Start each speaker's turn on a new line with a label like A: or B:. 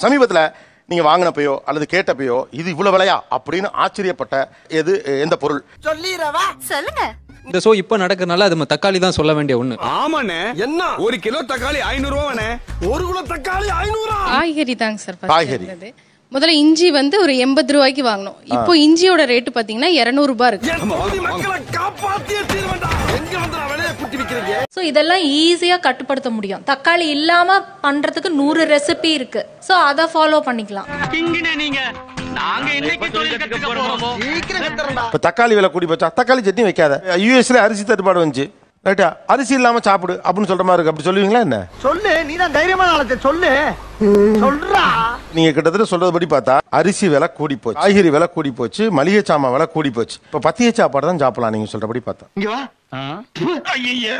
A: சமீபத்துல நீங்க வாங்கினப்பையோ அல்லது கேட்டப்பையோ இது இவ்வளவு விலையா அப்படின்னு ஆச்சரியப்பட்ட எது எந்த பொருள்
B: சொல்லிடவா
C: சொல்லுங்க
D: இந்த ஷோ இப்போ நடக்கிறதுனால அது நம்ம தக்காளி தான் சொல்ல வேண்டிய ஒண்ணு
E: ஆமாண்ணே
B: என்ன
E: ஒரு கிலோ தக்காளி ஐநூறு ரூபாண்ணே
B: ஒரு குல தக்காளி ஐநூறா
F: காய்கறி தாங்க சார் first
A: காய்கறி.
F: இருந்தது. முதல்ல இஞ்சி வந்து ஒரு எண்பது ரூபாய்க்கு வாங்கினோம் இப்போ இஞ்சியோட ரேட்டு பாத்தீங்கன்னா இருநூறு ரூபாய் இருக்கு
B: என் தொகுதி மக்களை காப்பாத்தியே தீர்வேண்டா எங்க வந்து நான் விலையை குட்டி விக்கிறீங்க
G: ஸோ இதெல்லாம் ஈஸியா கட்டுப்படுத்த முடியும் தக்காளி இல்லாம பண்றதுக்கு நூறு ரெசிபி இருக்கு ஸோ அதை ஃபாலோ பண்ணிக்கலாம்
B: சீக்கிரம் கத்துறா
A: இப்ப தக்காளி விலை கூடி போச்சா தக்காளி சட்னி வைக்காத யூஎஸ்ல அரிசி தட்டுப்பாடு வந்துச்சு ரைட்டா அரிசி இல்லாம சாப்பிடு அப்படின்னு சொல்ற மாதிரி இருக்கு அப்படி சொல்லுவீங்களா என்ன
B: சொல்லு நீ தான் தைரியமான ஆளத்தை சொல்லு சொல்றா
A: நீங்க கிட்டத்தட்ட சொல்றதுபடி பார்த்தா அரிசி விலை கூடி போச்சு காய்கறி விலை கூடி போச்சு மளிகை சாமான் விலை கூடி போச்சு இப்ப பத்திய சாப்பாடு தான் சாப்பிடலாம் நீங்க சொல்றபடி பார்த்தா
B: இங்க வா